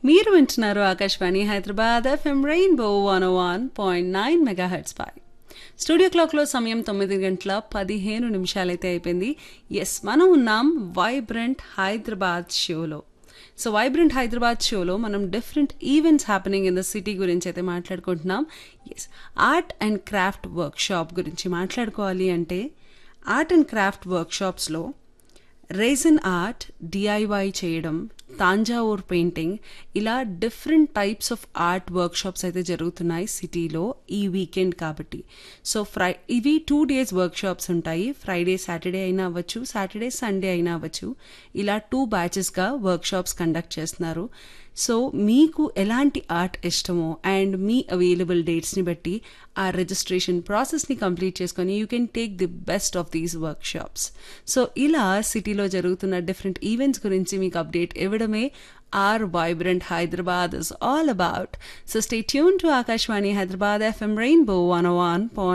మీరు వింటున్నారు Akashvani Hyderabad FM rainbow one one point nine megahertz పై స్టూడియో క్లాక్లో సమయం తొమ్మిది గంటల పదిహేను నిమిషాలైతే అయిపోయింది ఎస్ మనం ఉన్నాం వైబ్రెంట్ హైదరాబాద్ షోలో సో వైబ్రెంట్ హైదరాబాద్ షోలో మనం different events happening in the city గురించి అయితే మాట్లాడుకుంటున్నాం yes art and craft workshop గురించి మాట్లాడుకోవాలి అంటే ఆర్ట్ అండ్ క్రాఫ్ట్ వర్క్ షాప్స్లో రేజన్ ఆర్ట్ డిఐవై చేయడం తాంజావూర్ పెయింటింగ్ ఇలా different types of art workshops అయితే జరుగుతున్నాయి సిటీలో ఈ వీకెండ్ కాబట్టి సో ఫ్రై ఇవి టూ డేస్ వర్క్ షాప్స్ ఉంటాయి ఫ్రైడే సాటర్డే అయినా అవ్వచ్చు సాటర్డే సండే అయినా అవ్వచ్చు ఇలా టూ బ్యాచెస్గా వర్క్ షాప్స్ కండక్ట్ చేస్తున్నారు సో మీకు ఎలాంటి ఆర్ట్ ఇష్టమో అండ్ మీ అవైలబుల్ డేట్స్ని బట్టి ఆ రిజిస్ట్రేషన్ ప్రాసెస్ని కంప్లీట్ చేసుకొని you can take the best of these workshops so ఇలా సిటీలో జరుగుతున్న డిఫరెంట్ ఈవెంట్స్ గురించి మీకు అప్డేట్ ఇవ్వడమే our vibrant Hyderabad is all about so stay tune to Akashvani Hyderabad FM rainbow one one point